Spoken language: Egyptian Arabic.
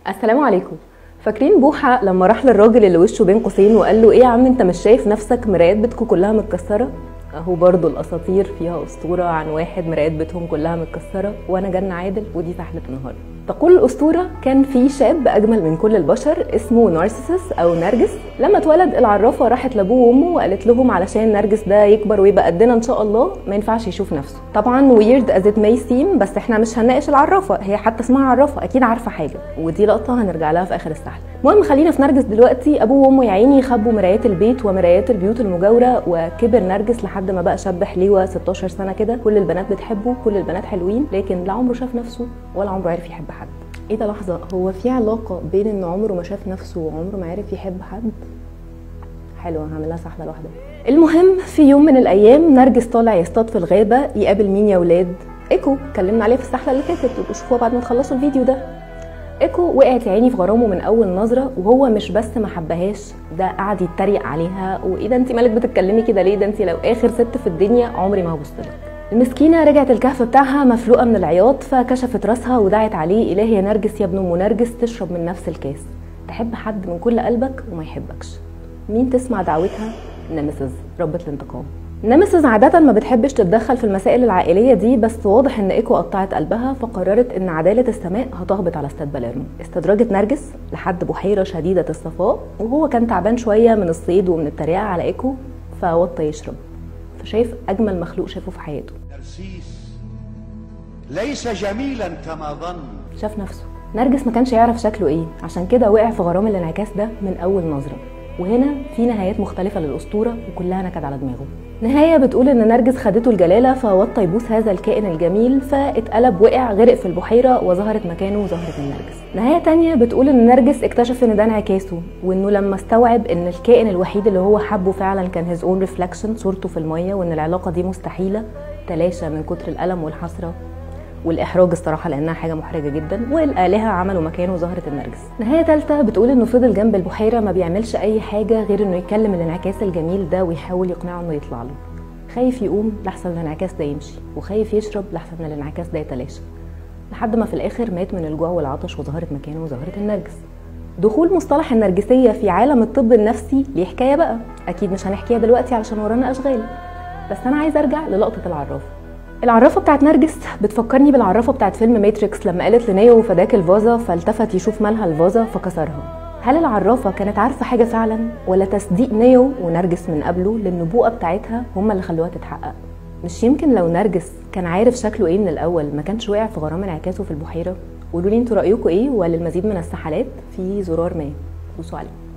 السلام عليكم فاكرين بوحة لما راح للراجل اللي وشه بين قوسين وقال له ايه يا عم انت مش شايف نفسك مرايات بيتكم كلها متكسرة اهو برضو الاساطير فيها اسطورة عن واحد مرايات بيتهم كلها متكسرة وانا جنة عادل ودي سحلة النهاردة تقول الاسطورة كان في شاب اجمل من كل البشر اسمه نارسيسس او نرجس لما اتولد العرافة راحت لابوه وامه وقالت لهم علشان نرجس ده يكبر ويبقى قدنا ان شاء الله ما ينفعش يشوف نفسه طبعا ويرد از ات ماي سيم بس احنا مش هنناقش العرافة هي حتى اسمها عرافة اكيد عارفة حاجة ودي لقطة هنرجع لها في اخر السحلة المهم خلينا في نرجس دلوقتي ابوه وامه يا عيني خبوا مرايات البيت ومرايات البيوت المجاوره وكبر نرجس لحد ما بقى شاب حليوه 16 سنه كده كل البنات بتحبه كل البنات حلوين لكن لا عمره شاف نفسه ولا عمره عرف يحب حد ايه ده لحظه هو في علاقه بين ان عمره ما شاف نفسه وعمره ما عرف يحب حد حلوه هعملها سحله لوحدها المهم في يوم من الايام نرجس طالع يصطاد في الغابه يقابل مين يا ولاد ايكو اتكلمنا عليه في السحله اللي فاتت وشوفوها شوفوها بعد ما تخلصوا الفيديو ده ايكو وقعت يا عيني في غرامه من اول نظره وهو مش بس ما حبهاش ده قعد يتريق عليها وايه ده انت مالك بتتكلمي كده ليه ده انت لو اخر ست في الدنيا عمري ما هبص لك المسكينه رجعت الكهف بتاعها مفلوقه من العياط فكشفت راسها ودعت عليه الهي يا نرجس يا ابن ام نرجس تشرب من نفس الكاس تحب حد من كل قلبك وما يحبكش مين تسمع دعوتها نمسز ربة الانتقام نمسز عادة ما بتحبش تتدخل في المسائل العائلية دي بس واضح ان ايكو قطعت قلبها فقررت ان عدالة السماء هتهبط على استاد باليرمو استدرجت نرجس لحد بحيرة شديدة الصفاء وهو كان تعبان شوية من الصيد ومن التريقة على ايكو فوطى يشرب فشايف اجمل مخلوق شافه في حياته ترسيس ليس جميلا كما ظن شاف نفسه نرجس ما كانش يعرف شكله ايه عشان كده وقع في غرام الانعكاس ده من اول نظره وهنا في نهايات مختلفة للأسطورة وكلها نكد على دماغه نهاية بتقول إن نرجس خدته الجلالة فوطى يبوس هذا الكائن الجميل فاتقلب وقع غرق في البحيرة وظهرت مكانه زهرة النرجس نهاية تانية بتقول إن نرجس اكتشف إن ده انعكاسه وإنه لما استوعب إن الكائن الوحيد اللي هو حبه فعلا كان هيز اون ريفلكشن صورته في المية وإن العلاقة دي مستحيلة تلاشى من كتر الألم والحسرة والاحراج الصراحه لانها حاجه محرجه جدا والالهه عملوا مكانه زهره النرجس نهايه ثالثه بتقول انه فضل جنب البحيره ما بيعملش اي حاجه غير انه يتكلم الانعكاس الجميل ده ويحاول يقنعه انه يطلع له خايف يقوم لحسن الانعكاس ده يمشي وخايف يشرب لحسن الانعكاس ده يتلاشى لحد ما في الاخر مات من الجوع والعطش وظهرت مكانه زهره النرجس دخول مصطلح النرجسيه في عالم الطب النفسي ليه حكايه بقى اكيد مش هنحكيها دلوقتي علشان ورانا اشغال بس انا عايزه ارجع للقطه العرافه العرافه بتاعت نرجس بتفكرني بالعرافه بتاعت فيلم ماتريكس لما قالت لنيو فداك الفازه فالتفت يشوف مالها الفازه فكسرها هل العرافه كانت عارفه حاجه فعلا ولا تصديق نيو ونرجس من قبله للنبوءه بتاعتها هما اللي خلوها تتحقق مش يمكن لو نرجس كان عارف شكله ايه من الاول ما كانش وقع في غرام انعكاسه في البحيره قولوا لي انتوا رايكم ايه وللمزيد من السحلات في زرار ما دوسوا عليه